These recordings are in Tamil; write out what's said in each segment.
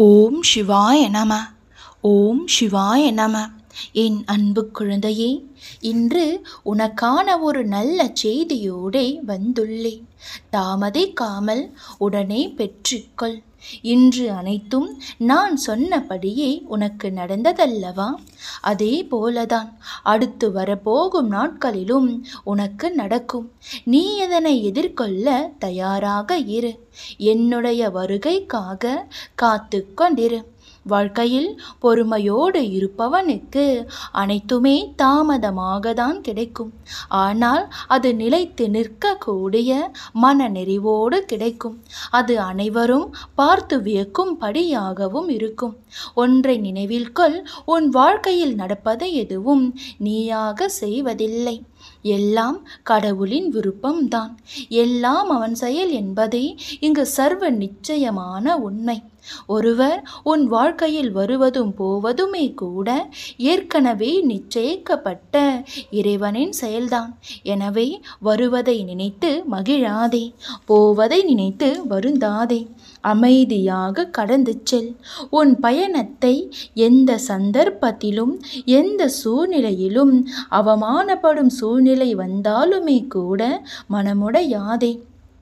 ஓம் சிவாய நம ஓம் சிவாய நம என் அன்பு குழந்தையே இன்று உனக்கான ஒரு நல்ல செய்தியோடே வந்துள்ளேன் தாமதிக்காமல் உடனே பெற்றுக்கொள் இன்று அனைத்தும் நான் சொன்னபடியே உனக்கு நடந்ததல்லவா அதே போலதான் அடுத்து வரப்போகும் நாட்களிலும் உனக்கு நடக்கும் நீ இதனை எதிர்கொள்ள தயாராக இரு என்னுடைய வருகைக்காக காத்து கொண்டிரு வாழ்க்கையில் பொறுமையோடு இருப்பவனுக்கு அனைத்துமே தாமதமாக தான் கிடைக்கும் ஆனால் அது நிலைத்து நிற்கக்கூடிய மனநெறிவோடு கிடைக்கும் அது அனைவரும் பார்த்து வியக்கும்படியாகவும் இருக்கும் ஒன்றை நினைவில் கொள் உன் வாழ்க்கையில் நடப்பது எதுவும் நீயாக செய்வதில்லை எல்லாம் கடவுளின் விருப்பம்தான் எல்லாம் அவன் செயல் என்பதே இங்கு சர்வ நிச்சயமான உண்மை ஒருவர் உன் வாழ்க்கையில் வருவதும் போவதுமே கூட ஏற்கனவே நிச்சயிக்கப்பட்ட இறைவனின் செயல்தான் எனவே வருவதை நினைத்து மகிழாதே போவதை நினைத்து வருந்தாதே அமைதியாக கடந்து செல் உன் பயணத்தை எந்த சந்தர்ப்பத்திலும் எந்த சூழ்நிலையிலும் அவமானப்படும் சூழ்நிலை வந்தாலுமே கூட மனமுடையாதே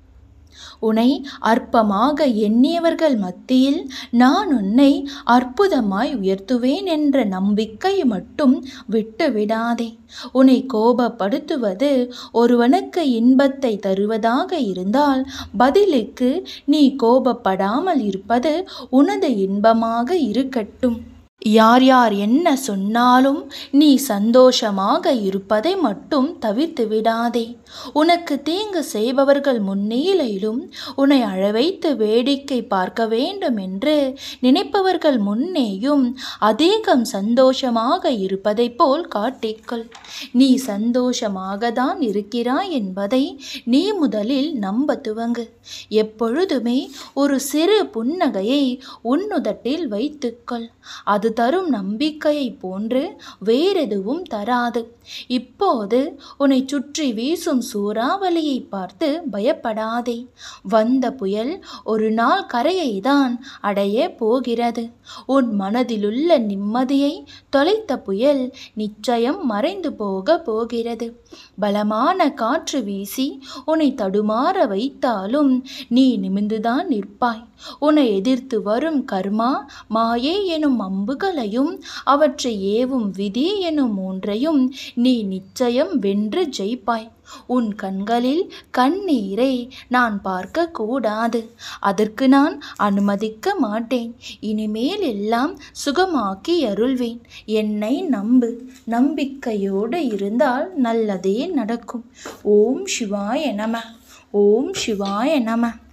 உன்னை அற்பமாக எண்ணியவர்கள் மத்தியில் நான் உன்னை அற்புதமாய் உயர்த்துவேன் என்ற நம்பிக்கை மட்டும் விட்டு விடாதே உன்னை கோபப்படுத்துவது ஒருவனுக்கு இன்பத்தை தருவதாக இருந்தால் பதிலுக்கு நீ கோபப்படாமல் இருப்பது உனது இன்பமாக இருக்கட்டும் யார் யார் என்ன சொன்னாலும் நீ சந்தோஷமாக இருப்பதை மட்டும் தவிர்த்து விடாதே உனக்கு தீங்கு செய்பவர்கள் முன்னிலையிலும் உன்னை அழவைத்து வேடிக்கை பார்க்க வேண்டும் என்று நினைப்பவர்கள் முன்னேயும் அதிகம் சந்தோஷமாக இருப்பதைப் போல் காட்டிக்கொள் நீ சந்தோஷமாக தான் இருக்கிறாய் என்பதை நீ முதலில் நம்ப துவங்கு எப்பொழுதுமே ஒரு சிறு புன்னகையை உன்னுதட்டில் வைத்துக்கொள் அது தரும் நம்பிக்கையை போன்று வேறெதுவும் தராது இப்போது உன்னை சுற்றி வீசும் சூறாவளியை பார்த்து பயப்படாதே வந்த புயல் ஒரு நாள் கரையை தான் அடைய போகிறது உன் மனதிலுள்ள நிம்மதியை தொலைத்த புயல் நிச்சயம் மறைந்து போக போகிறது பலமான காற்று வீசி உன்னை தடுமாற வைத்தாலும் நீ நிமிர்ந்துதான் நிற்பாய் உன்னை எதிர்த்து வரும் கர்மா மாயே எனும் அம்புகளையும் அவற்றை ஏவும் விதி எனும் மூன்றையும் நீ நிச்சயம் வென்று ஜெயிப்பாய் உன் கண்களில் கண்ணீரை நான் பார்க்க கூடாது அதற்கு நான் அனுமதிக்க மாட்டேன் இனிமேல் எல்லாம் சுகமாக்கி அருள்வேன் என்னை நம்பு நம்பிக்கையோடு இருந்தால் நல்லதே நடக்கும் ஓம் சிவாய நம ஓம் சிவாய நம